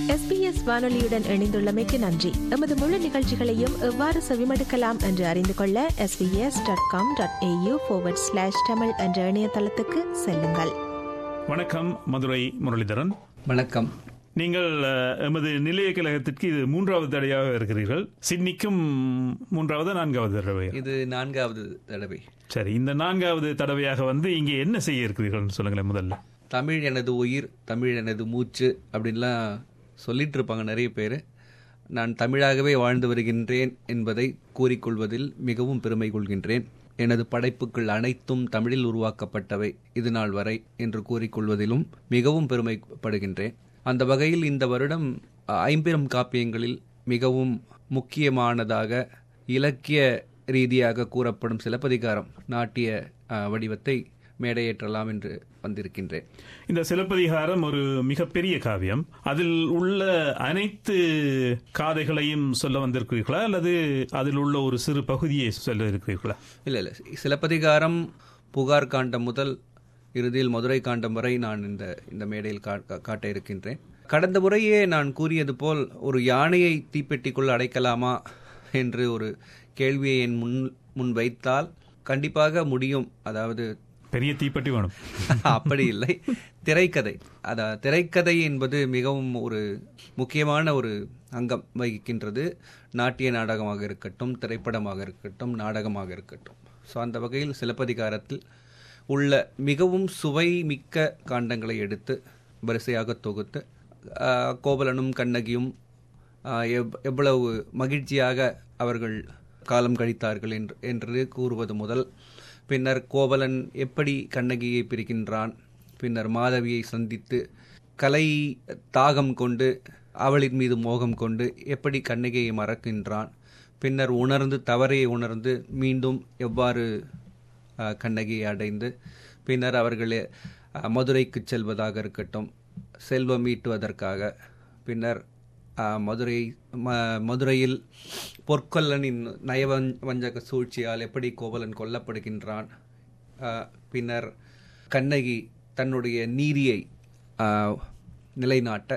SBS வானொலியுடன் இணைந்துள்ளமைக்கு நன்றி எமது முழு நிகழ்ச்சிகளையும் எவ்வாறு செவிமடுக்கலாம் என்று அறிந்து கொள்ள SBS dot com dot AU slash Tamil என்ற இணையதளத்துக்கு செல்லுங்கள் வணக்கம் மதுரை முரளிதரன் வணக்கம் நீங்கள் அஹ், எமது நிலைய கழகத்திற்கு இது மூன்றாவது தடையாக இருக்கிறீர்கள் சிட்னிக்கும் மூன்றாவது நான்காவது தடவை இது நான்காவது தடவை சரி இந்த நான்காவது தடவையாக வந்து இங்கே என்ன செய்ய இருக்கிறீர்கள் சொல்லுங்களேன் முதல்ல தமிழ் எனது உயிர் தமிழ் எனது மூச்சு அப்படின்லாம் சொல்லிட்டு இருப்பாங்க நிறைய பேர் நான் தமிழாகவே வாழ்ந்து வருகின்றேன் என்பதை கூறிக்கொள்வதில் மிகவும் பெருமை கொள்கின்றேன் எனது படைப்புகள் அனைத்தும் தமிழில் உருவாக்கப்பட்டவை இது நாள் வரை என்று கூறிக்கொள்வதிலும் மிகவும் பெருமைப்படுகின்றேன் அந்த வகையில் இந்த வருடம் அ, ஐம்பெரும் காப்பியங்களில் மிகவும் முக்கியமானதாக இலக்கிய ரீதியாக கூறப்படும் சிலப்பதிகாரம் நாட்டிய அ, வடிவத்தை மேடையேற்றலாம் என்று வந்திருக்கின்றேன் இந்த சிலப்பதிகாரம் ஒரு மிகப்பெரிய காவியம் அதில் உள்ள அனைத்து காதைகளையும் சொல்ல வந்திருக்கிறீர்களா அல்லது அதில் உள்ள ஒரு சிறு பகுதியை சொல்ல இருக்கிறீர்களா இல்லை இல்லை சிலப்பதிகாரம் புகார் காண்டம் முதல் இறுதியில் மதுரை காண்டம் வரை நான் இந்த இந்த மேடையில் கா- கா- காட்ட இருக்கின்றேன் கடந்த முறையே நான் கூறியது போல் ஒரு யானையை தீப்பெட்டிக்குள் அடைக்கலாமா என்று ஒரு கேள்வியை என் முன் முன் வைத்தால் கண்டிப்பாக முடியும் அதாவது பெரிய தீப்பெட்டி வேணும் அப்படி இல்லை திரைக்கதை அத திரைக்கதை என்பது மிகவும் ஒரு முக்கியமான ஒரு அங்கம் வகிக்கின்றது நாட்டிய நாடகமாக இருக்கட்டும் திரைப்படமாக இருக்கட்டும் நாடகமாக இருக்கட்டும் ஸோ அந்த வகையில் சிலப்பதிகாரத்தில் உள்ள மிகவும் சுவை மிக்க காண்டங்களை எடுத்து வரிசையாக தொகுத்து ஆஹ், கோவலனும் கண்ணகியும் ஆஹ், எவ்- எவ்வளவு மகிழ்ச்சியாக அவர்கள் காலம் கழித்தார்கள் என்று என்று கூறுவது முதல் பின்னர் கோவலன் எப்படி கண்ணகியை பிரிக்கின்றான் பின்னர் மாதவியை சந்தித்து கலை தாகம் கொண்டு அவளின் மீது மோகம் கொண்டு எப்படி கண்ணகியை மறக்கின்றான் பின்னர் உணர்ந்து தவறை உணர்ந்து மீண்டும் எவ்வாறு அஹ், கண்ணகியை அடைந்து பின்னர் அவர்கள் அஹ், மதுரைக்கு செல்வதாக இருக்கட்டும் செல்வம் ஈட்டுவதற்காக பின்னர் அஹ், மதுரை ம- மதுரையில் பொற்கொல்லனின் நயவஞ் வஞ்சக சூழ்ச்சியால் எப்படி கோவலன் கொல்லப்படுகின்றான் அஹ், பின்னர் கண்ணகி தன்னுடைய நீதியை அஹ், நிலைநாட்ட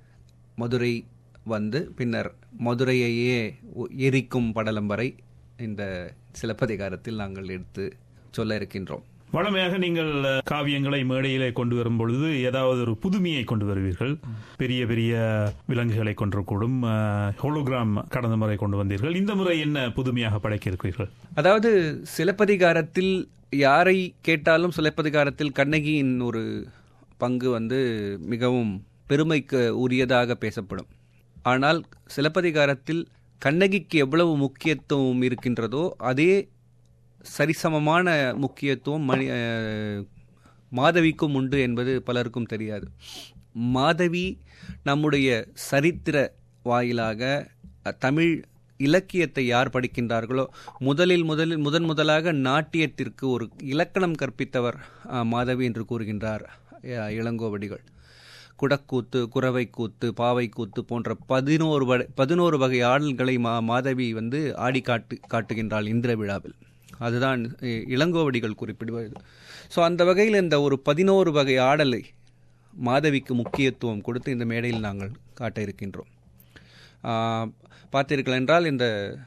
மதுரை வந்து பின்னர் மதுரையையே உ- எரிக்கும் படலம் வரை இந்த சிலப்பதிகாரத்தில் நாங்கள் எடுத்து சொல்ல இருக்கின்றோம் வழமையாக நீங்கள் அஹ், காவியங்களை மேடையிலே கொண்டு வரும் பொழுது ஏதாவது ஒரு புதுமையை கொண்டு வருவீர்கள் பெரிய பெரிய விலங்குகளை கொண்டிருக்கூடும் ஹோலோகிராம் கடந்த முறை கொண்டு வந்தீர்கள் இந்த முறை என்ன புதுமையாக படைக்க இருக்கிறீர்கள் அதாவது சிலப்பதிகாரத்தில் யாரை கேட்டாலும் சிலப்பதிகாரத்தில் கண்ணகியின் ஒரு பங்கு வந்து மிகவும் பெருமைக்கு உரியதாக பேசப்படும் ஆனால் சிலப்பதிகாரத்தில் கண்ணகிக்கு எவ்வளவு முக்கியத்துவம் இருக்கின்றதோ அதே சரிசமமான முக்கியத்துவம் மணி அஹ், மாதவிக்கும் உண்டு என்பது பலருக்கும் தெரியாது மாதவி நம்முடைய சரித்திர வாயிலாக அஹ், தமிழ் இலக்கியத்தை யார் படிக்கின்றார்களோ முதலில் முதலில் முதன் முதலாக நாட்டியத்திற்கு ஒரு இலக்கணம் கற்பித்தவர் அஹ், மாதவி என்று கூறுகின்றார் அஹ், இளங்கோவடிகள் குடக்கூத்து குறவைக்கூத்து பாவைக்கூத்து போன்ற பதினோரு வகை பதினோரு வகை ஆடல்களை மா மாதவி வந்து ஆடி காட்டு காட்டுகின்றாள் இந்திர விழாவில் அதுதான் இ- இளங்கோவடிகள் குறிப்பிடுவது ஸோ அந்த வகையில் இந்த ஒரு பதினோரு வகை ஆடலை மாதவிக்கு முக்கியத்துவம் கொடுத்து இந்த மேடையில் நாங்கள் காட்ட இருக்கின்றோம் ஆஹ், பார்த்தீர்கள் என்றால் இந்த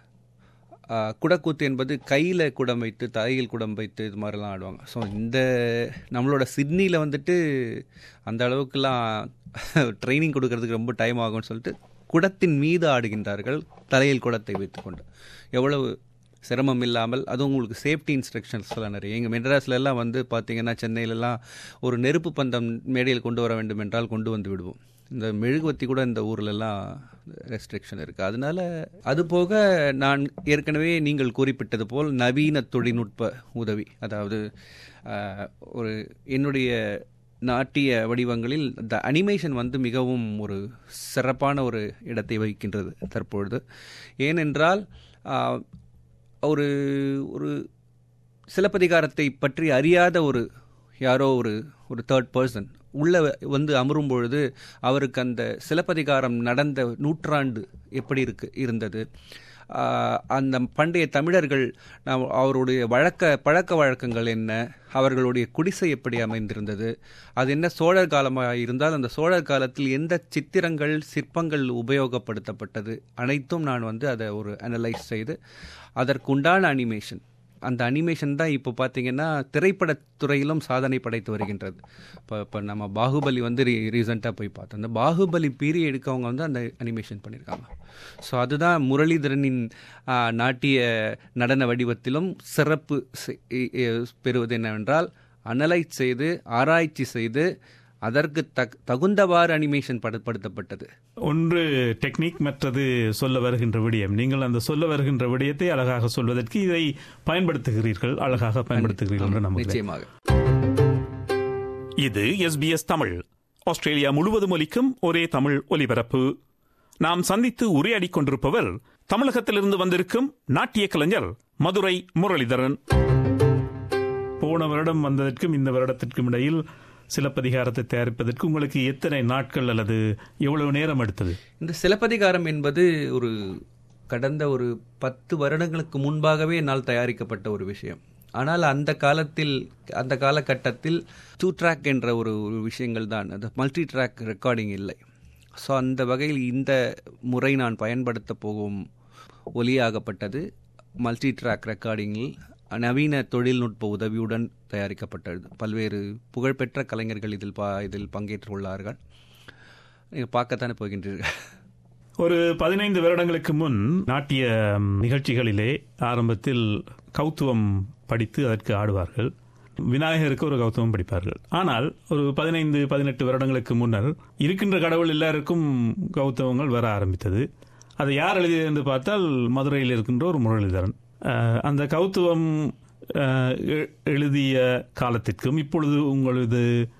ஆஹ், குடக்கூத்து என்பது கையில் குடம் வைத்து தலையில் குடம் வைத்து இது மாதிரிலாம் ஆடுவாங்க ஸோ இந்த நம்மளோட சிட்னியில் வந்துட்டு அந்த அளவுக்குலாம் ட்ரைனிங் கொடுக்கறதுக்கு ரொம்ப டைம் ஆகும்னு சொல்லிட்டு குடத்தின் மீது ஆடுகின்றார்கள் தலையில் குடத்தை வைத்துக்கொண்டு எவ்வளவு சிரமம் இல்லாமல் அதுவும் உங்களுக்கு சேஃப்டி இன்ஸ்ட்ரக்ஷன்ஸ் எல்லாம் நிறைய எங்கள் மெட்ராஸ்ல எல்லாம் வந்து பார்த்தீங்கன்னா சென்னையிலலாம் ஒரு நெருப்பு பந்தம் மேடையில் கொண்டு வர வேண்டும் என்றால் கொண்டு வந்து விடுவோம் இந்த மெழுகுவத்தி கூட இந்த ஊர்லெல்லாம் ரெஸ்ட்ரிக்ஷன் இருக்குது அதனால அது போக நான் ஏற்கனவே நீங்கள் குறிப்பிட்டது போல் நவீன தொழில்நுட்ப உதவி அதாவது ஆஹ், ஒரு என்னுடைய நாட்டிய வடிவங்களில் இந்த அனிமேஷன் வந்து மிகவும் ஒரு சிறப்பான ஒரு இடத்தை வகிக்கின்றது தற்பொழுது ஏனென்றால் ஆஹ், ஒரு ஒரு சிலப்பதிகாரத்தை பற்றி அறியாத ஒரு யாரோ ஒரு ஒரு தேர்ட் பர்சன் உள்ள வந்து அமரும் பொழுது அவருக்கு அந்த சிலப்பதிகாரம் நடந்த நூற்றாண்டு எப்படி இருக்கு இருந்தது ஆஹ், அந்த பண்டைய தமிழர்கள் நாம் அவருடைய வழக்க பழக்க வழக்கங்கள் என்ன அவர்களுடைய குடிசை எப்படி அமைந்திருந்தது அது என்ன சோழர் காலமாக இருந்தால் அந்த சோழர் காலத்தில் எந்த சித்திரங்கள் சிற்பங்கள் உபயோகப்படுத்தப்பட்டது அனைத்தும் நான் வந்து அதை ஒரு அனலைஸ் செய்து அதற்குண்டான அனிமேஷன் அந்த அனிமேஷன் தான் இப்போ பார்த்தீங்கன்னா திரைப்படத் துறையிலும் சாதனை படைத்து வருகின்றது இப்போ இப்போ நம்ம பாகுபலி வந்து ரீ ரீசெண்டாக போய் பார்த்தோம் அந்த பாகுபலி பீரியடுக்கு அவங்க வந்து அந்த அனிமேஷன் பண்ணியிருக்காங்க ஸோ அதுதான் முரளிதரனின் ஆ, நாட்டிய நடன வடிவத்திலும் சிறப்பு செ- இ- இ- பெறுவது என்னவென்றால் அனலைஸ் செய்து ஆராய்ச்சி செய்து அதற்கு தக் தகுந்தவாறு அனிமேஷன் படுத்தப்பட்டது ஒன்று டெக்னிக் மற்றது சொல்ல வருகின்ற விடயம் நீங்கள் அந்த சொல்ல வருகின்ற விடயத்தை அழகாக சொல்வதற்கு இதை பயன்படுத்துகிறீர்கள் அழகாக பயன்படுத்துகிறீர்கள் என்று நம்புகிறேன் நிச்சயமாக இது எஸ்பிஎஸ் தமிழ் ஆஸ்திரேலியா முழுவதும் ஒலிக்கும் ஒரே தமிழ் ஒலிபரப்பு நாம் சந்தித்து உரையாடிக் கொண்டிருப்பவர் தமிழகத்திலிருந்து வந்திருக்கும் நாட்டிய கலைஞர் மதுரை முரளிதரன் போன வருடம் வந்ததற்கும் இந்த வருடத்திற்கும் இடையில் சிலப்பதிகாரத்தை தயாரிப்பதற்கு உங்களுக்கு எத்தனை நாட்கள் அல்லது எவ்வளவு நேரம் எடுத்தது இந்த சிலப்பதிகாரம் என்பது ஒரு கடந்த ஒரு பத்து வருடங்களுக்கு முன்பாகவே என்னால் தயாரிக்கப்பட்ட ஒரு விஷயம் ஆனால் அந்த காலத்தில் அந்த காலகட்டத்தில் டூ ட்ராக் என்ற ஒரு ஒரு விஷயங்கள் தான் அது மல்டி ட்ராக் ரெக்கார்டிங் இல்லை ஸோ அந்த வகையில் இந்த முறை நான் பயன்படுத்த போகும் ஒலியாகப்பட்டது மல்டி ட்ராக் ரெக்கார்டிங்கில் நவீன தொழில்நுட்ப உதவியுடன் தயாரிக்கப்பட்டது பல்வேறு புகழ்பெற்ற கலைஞர்கள் இதில் பா இதில் பங்கேற்றுள்ளார்கள் நீங்கள் பார்க்கத்தானே போகின்றீர்கள் ஒரு பதினைந்து வருடங்களுக்கு முன் நாட்டிய ம், நிகழ்ச்சிகளிலே ஆரம்பத்தில் கௌத்துவம் படித்து அதற்கு ஆடுவார்கள் விநாயகருக்கு ஒரு கௌத்துவம் படிப்பார்கள் ஆனால் ஒரு பதினைந்து பதினெட்டு வருடங்களுக்கு முன்னர் இருக்கின்ற கடவுள் எல்லாருக்கும் கௌத்துவங்கள் வர ஆரம்பித்தது அதை யார் எழுதியது என்று பார்த்தால் மதுரையில் இருக்கின்ற ஒரு முரளிதரன் அஹ், அந்த கௌத்துவம் அஹ், எ- எழுதிய காலத்திற்கும் இப்பொழுது உங்களது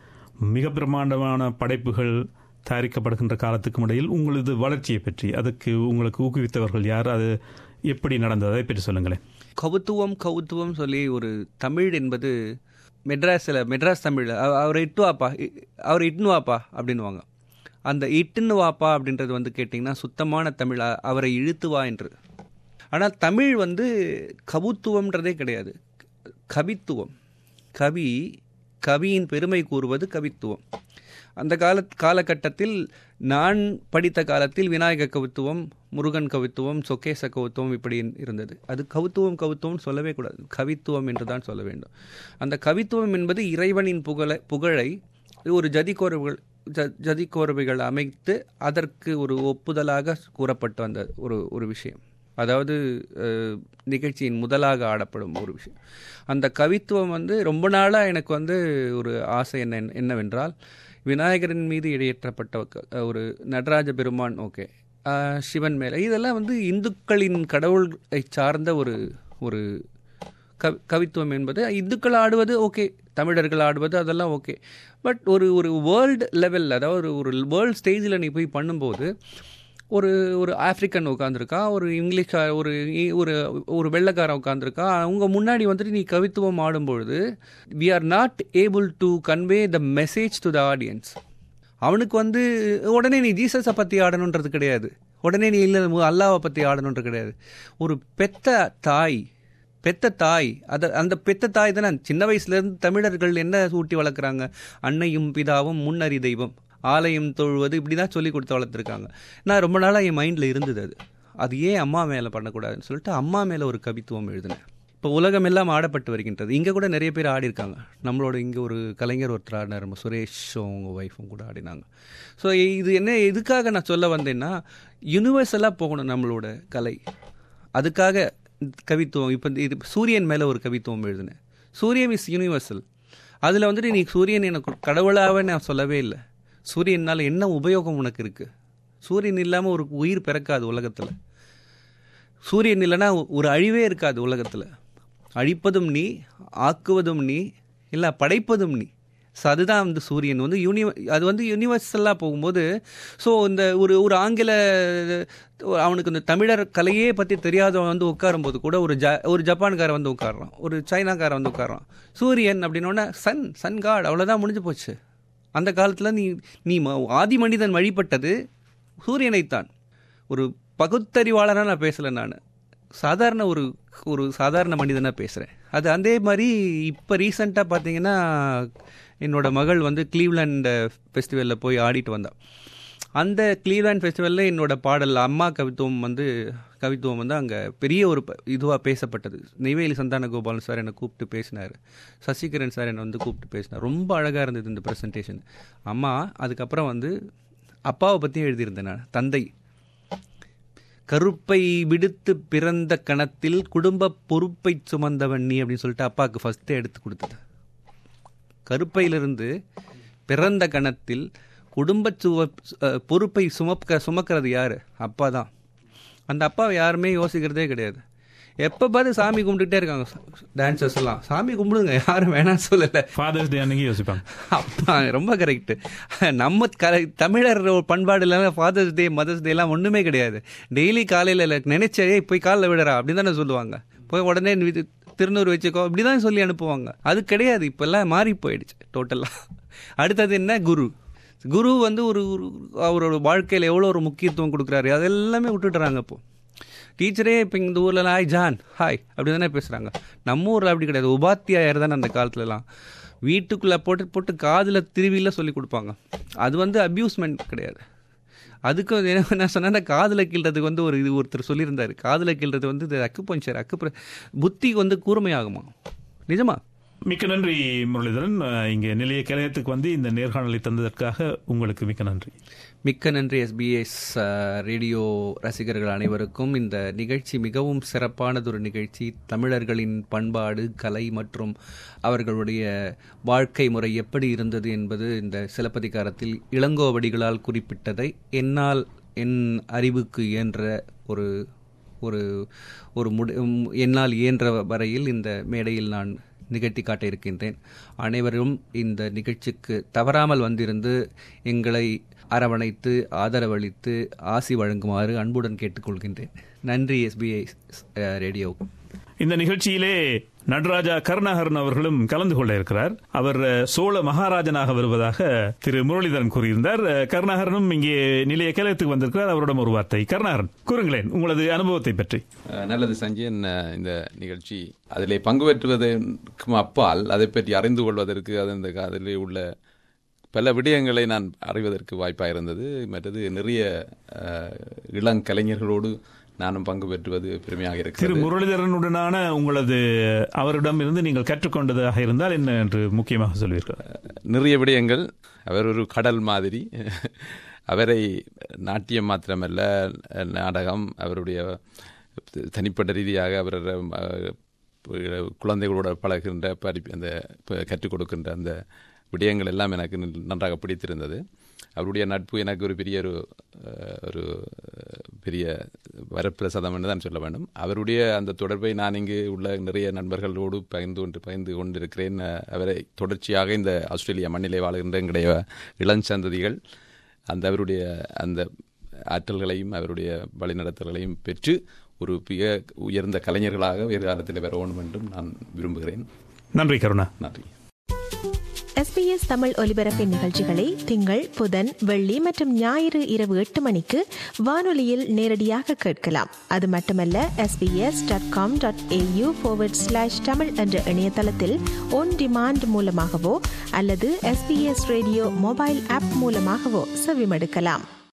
மிக பிரம்மாண்டமான படைப்புகள் தயாரிக்கப்படுகின்ற காலத்துக்கும் இடையில் உங்களது வளர்ச்சியை பற்றி அதுக்கு உங்களுக்கு ஊக்குவித்தவர்கள் யார் அது எப்படி நடந்தது அதை பற்றி சொல்லுங்களேன் கவுத்துவம் கவுத்துவம் சொல்லி ஒரு தமிழ் என்பது மெட்ராஸில் மெட்ராஸ் தமிழ் அவ- அவரை இட்டு வாப்பா இ- அவரை இட்டுன்னு வாப்பா அப்படின்னுவாங்க அந்த இட்டுன்னு வாப்பா அப்படின்றது வந்து கேட்டிங்கன்னா சுத்தமான தமிழ் அ- அவரை இழுத்து வா என்று ஆனால் தமிழ் வந்து கவுத்துவம்ன்றதே கிடையாது கவித்துவம் கவி கவியின் பெருமை கூறுவது கவித்துவம் அந்த கால காலகட்டத்தில் நான் படித்த காலத்தில் விநாயக கவித்துவம் முருகன் கவித்துவம் சொக்கேச கவித்துவம் இப்படி இருந்தது அது கவித்துவம் கவித்துவம் சொல்லவே கூடாது கவித்துவம் என்று தான் சொல்ல வேண்டும் அந்த கவித்துவம் என்பது இறைவனின் புகழை புகழை ஒரு ஜதிக்கோரவுகள் ஜ ஜதிக்கோரவைகள் அமைத்து அதற்கு ஒரு ஒப்புதலாக கூறப்பட்டு வந்த ஒரு ஒரு விஷயம் அதாவது அஹ், நிகழ்ச்சியின் முதலாக ஆடப்படும் ஒரு விஷயம் அந்த கவித்துவம் வந்து ரொம்ப நாளாக எனக்கு வந்து ஒரு ஆசை என்ன என்னவென்றால் விநாயகரின் மீது இடையேற்றப்பட்ட க- ஒரு நடராஜ பெருமான் ஓகே சிவன் மேலே இதெல்லாம் வந்து இந்துக்களின் கடவுளை சார்ந்த ஒரு ஒரு கவி கவித்துவம் என்பது இந்துக்கள் ஆடுவது ஓகே தமிழர்கள் ஆடுவது அதெல்லாம் ஓகே பட் ஒரு ஒரு வேர்ல்டு லெவல் அதாவது ஒரு ஒரு வேர்ல்டு ஸ்டேஜில் நீ போய் பண்ணும்போது ஒரு ஒரு ஆஃப்ரிக்கன் உட்காந்துருக்கான் ஒரு இங்கிலீஷ் ஒரு இ- ஒரு ஒரு வெள்ளைக்காரன் உட்காந்துருக்கான் அவங்க முன்னாடி வந்துட்டு நீ கவித்துவம் ஆடும்பொழுது we are not able to convey the message to the audience அவனுக்கு வந்து உடனே நீ ஜீசஸை பற்றி ஆடணுன்றது கிடையாது உடனே நீ இல்லை அல்லாவை பற்றி ஆடணுன்றது கிடையாது ஒரு பெத்த தாய் பெத்த தாய் அத அந்த பெத்த தாய் தானே சின்ன வயசுலேருந்து தமிழர்கள் என்ன ஊட்டி வளர்க்குறாங்க அன்னையும் பிதாவும் முன்னறி தெய்வம் ஆலயம் தொழுவது இப்படி தான் சொல்லி கொடுத்து வளர்த்துருக்காங்க நான் ரொம்ப நாளாக என் மைண்டில் இருந்தது அது அது ஏன் அம்மா மேலே பண்ணக்கூடாதுன்னு சொல்லிட்டு அம்மா மேலே ஒரு கவித்துவம் எழுதினேன் இப்போ உலகம் எல்லாம் ஆடப்பட்டு வருகின்றது இங்கே கூட நிறைய பேர் ஆடிருக்காங்க நம்மளோட இங்கே ஒரு கலைஞர் ஒருத்தர் ஆடினார் நம்ம சுரேஷும் அவங்க ஒய்ஃபும் கூட ஆடினாங்க ஸோ இது என்ன எதுக்காக நான் சொல்ல வந்தேன்னா யூனிவர்சலாக போகணும் நம்மளோட கலை அதுக்காக கவித்துவம் இப்போ இது சூரியன் மேலே ஒரு கவித்துவம் எழுதினேன் சூரியன் இஸ் யூனிவர்சல் அதில் வந்துட்டு நீ சூரியன் எனக்கு கடவுளாகவே நான் சொல்லவே இல்லை சூரியனால் என்ன உபயோகம் உனக்கு இருக்குது சூரியன் இல்லாமல் ஒரு உயிர் பிறக்காது உலகத்தில் சூரியன் இல்லைன்னா ஒரு அழிவே இருக்காது உலகத்தில் அழிப்பதும் நீ ஆக்குவதும் நீ இல்லை படைப்பதும் நீ ஸோ அதுதான் வந்து சூரியன் வந்து யூனிவ அது வந்து யூனிவர்சலாக போகும்போது ஸோ இந்த ஒரு ஒரு ஆங்கில அவனுக்கு இந்த தமிழர் கலையே பற்றி தெரியாதவன் வந்து உட்காரும்போது கூட ஒரு ஜ ஒரு ஜப்பான்காரன் வந்து உட்காடுறான் ஒரு சைனாக்காரன் வந்து உட்காடுறான் சூரியன் அப்படின்னோடனே சன் சன் காட் அவ்வளோதான் முடிஞ்சு போச்சு அந்த காலத்தில் நீ நீ ம- ஆதி மனிதன் வழிபட்டது சூரியனைத்தான் ஒரு பகுத்தறிவாளனாக நான் பேசலை நான் சாதாரண ஒரு ஒரு சாதாரண மனிதனாக பேசுகிறேன் அது அதே மாதிரி இப்போ ரீசண்டாக பார்த்தீங்கன்னா என்னோட மகள் வந்து கிளீவ்லாண்ட் ஃபெஸ்டிவலில் போய் ஆடிட்டு வந்தாள் அந்த கிளீவ்லாண்ட் ஃபெஸ்டிவலில் என்னோட பாடல் அம்மா கவித்துவம் வந்து கவித்துவம் வந்து அங்கே பெரிய ஒரு இதுவாக பேசப்பட்டது நெய்வேலி சந்தான கோபாலன் சார் என்னை கூப்பிட்டு பேசினார் சசிகரன் சார் என்னை வந்து கூப்பிட்டு பேசினார் ரொம்ப அழகாக இருந்தது இந்த ப்ரெசன்டேஷன் அம்மா அதுக்கப்புறம் வந்து அப்பாவை பற்றியும் எழுதியிருந்தேன் நான் தந்தை கருப்பை விடுத்து பிறந்த கணத்தில் குடும்ப பொறுப்பை சுமந்தவன் நீ அப்படின்னு சொல்லிட்டு அப்பாவுக்கு ஃபஸ்ட்டு எடுத்து கொடுத்தது கருப்பையிலிருந்து பிறந்த கணத்தில் குடும்ப சுவ பொறுப்பை சுமக்க சுமக்கிறது யார் அப்பா தான் அந்த அப்பாவை யாருமே யோசிக்கிறதே கிடையாது எப்போ பார்த்து சாமி கும்பிட்டுட்டே இருக்காங்க டான்சர்ஸ் எல்லாம் சாமி கும்பிடுங்க யாரும் வேணாம்னு சொல்லலை ஃபாதர்ஸ் டே அன்னைக்கு யோசிப்பாங்க அப்பா ரொம்ப கரெக்ட் நம்ம க தமிழர் பண்பாடு இல்லாமல் ஃபாதர்ஸ் டே மதர்ஸ் டே எல்லாம் ஒன்றுமே கிடையாது டெய்லி காலையில் நினைச்சே போய் காலில் விடுறா அப்படின்னு தானே சொல்லுவாங்க போய் உடனே திருநூறு வச்சுக்கோ இப்படி தான் சொல்லி அனுப்புவாங்க அது கிடையாது இப்போல்லாம் மாறி போயிடுச்சு டோட்டலாக அடுத்தது என்ன குரு குரு வந்து ஒரு அவரோட வாழ்க்கையில் எவ்வளோ ஒரு முக்கியத்துவம் கொடுக்குறாரு அதெல்லாமே விட்டுட்டுறாங்க இப்போ டீச்சரே இப்போ இந்த ஊரில் ஹாய் ஜான் ஹாய் அப்படி தானே பேசுகிறாங்க நம்ம ஊரில் அப்படி கிடையாது உபாத்தியாயர் தானே அந்த காலத்துலலாம் வீட்டுக்குள்ளே போட்டு போட்டு காதில் திருவியில் சொல்லி கொடுப்பாங்க அது வந்து அப்யூஸ்மெண்ட் கிடையாது அதுக்கும் என்ன சொன்னா காதில் கீழ்றதுக்கு வந்து ஒரு இது ஒருத்தர் சொல்லியிருந்தார் காதில் கீழ்றது வந்து இது அக்கு பஞ்சர் அக்கு புத்தி வந்து கூர்மையாகுமா நிஜமா மிக்க நன்றி முரளிதரன் இங்கே நிலைய கலையத்துக்கு வந்து இந்த நேர்காணலை தந்ததற்காக உங்களுக்கு மிக்க நன்றி மிக்க நன்றி எஸ்பிஎஸ் ரேடியோ ரசிகர்கள் அனைவருக்கும் இந்த நிகழ்ச்சி மிகவும் சிறப்பானதொரு நிகழ்ச்சி தமிழர்களின் பண்பாடு கலை மற்றும் அவர்களுடைய வாழ்க்கை முறை எப்படி இருந்தது என்பது இந்த சிலப்பதிகாரத்தில் இளங்கோவடிகளால் குறிப்பிட்டதை என்னால் என் அறிவுக்கு இயன்ற ஒரு ஒரு ஒரு முடி என்னால் இயன்ற வரையில் இந்த மேடையில் நான் நிகழ்த்தி காட்ட இருக்கின்றேன் அனைவரும் இந்த நிகழ்ச்சிக்கு தவறாமல் வந்திருந்து எங்களை அரவணைத்து ஆதரவளித்து ஆசி வழங்குமாறு அன்புடன் கேட்டுக்கொள்கின்றேன் நன்றி எஸ்பிஐ ரேடியோ இந்த நிகழ்ச்சியிலே நடராஜா கருணாகரன் அவர்களும் கலந்து கொள்ள இருக்கிறார் அவர் சோழ மகாராஜனாக வருவதாக திரு முரளிதரன் கூறியிருந்தார் கருணாகரனும் இங்கே நிலைய கேலத்துக்கு வந்திருக்கிறார் அவரிடம் ஒரு வார்த்தை கருணாகரன் கூறுங்களேன் உங்களது அனுபவத்தை பற்றி நல்லது சஞ்சயன் இந்த நிகழ்ச்சி அதிலே பங்கு பெற்றுவதற்கும் அப்பால் அதை பற்றி அறிந்து கொள்வதற்கு அது அதிலே உள்ள பல விடயங்களை நான் அறிவதற்கு வாய்ப்பாக இருந்தது மற்றது நிறைய இளங்கலைஞர்களோடு நானும் பங்கு பெற்றுவது பெருமையாக திரு இருக்கிறது முரளிதரனுடனான உங்களது அவரிடம் இருந்து நீங்கள் கற்றுக்கொண்டதாக இருந்தால் என்ன என்று முக்கியமாக சொல்வீர்கள் நிறைய விடயங்கள் அவர் ஒரு கடல் மாதிரி அவரை நாட்டியம் மாத்திரமல்ல நாடகம் அவருடைய தனிப்பட்ட ரீதியாக அவர் அஹ், குழந்தைகளோட பழகுகின்ற படிப்பு அந்த ப- கற்றுக் கொடுக்கின்ற அந்த விடயங்கள் எல்லாம் எனக்கு நன்றாக பிடித்திருந்தது அவருடைய நட்பு எனக்கு ஒரு பெரிய ஒரு அஹ், ஒரு பெரிய வரப்பிரசாதம் என்று தான் சொல்ல வேண்டும் அவருடைய அந்த தொடர்பை நான் இங்கு உள்ள நிறைய நண்பர்களோடு பகிர்ந்து கொண்டு பகிர்ந்து கொண்டிருக்கிறேன் அஹ், அவரை தொடர்ச்சியாக இந்த ஆஸ்திரேலியா மண்ணிலே வாழ்கின்ற எங்களுடைய இளஞ்சந்ததிகள் அந்த அவருடைய அந்த ஆற்றல்களையும் அவருடைய வழிநடத்தல்களையும் பெற்று ஒரு மிக உயர்ந்த கலைஞர்களாக எதிர்காலத்தில் பெற வேண்டும் என்றும் நான் விரும்புகிறேன் நன்றி கருணா நன்றி எஸ்பிஎஸ் தமிழ் ஒலிபரப்பின் நிகழ்ச்சிகளை திங்கள் புதன் வெள்ளி மற்றும் ஞாயிறு இரவு எட்டு மணிக்கு வானொலியில் நேரடியாக கேட்கலாம் அது மட்டுமல்ல SBS dot com dot AU slash Tamil என்ற இணையதளத்தில் ஒன் டிமாண்ட் மூலமாகவோ அல்லது எஸ்பிஎஸ் ரேடியோ மொபைல் ஆப் மூலமாகவோ செவிமடுக்கலாம்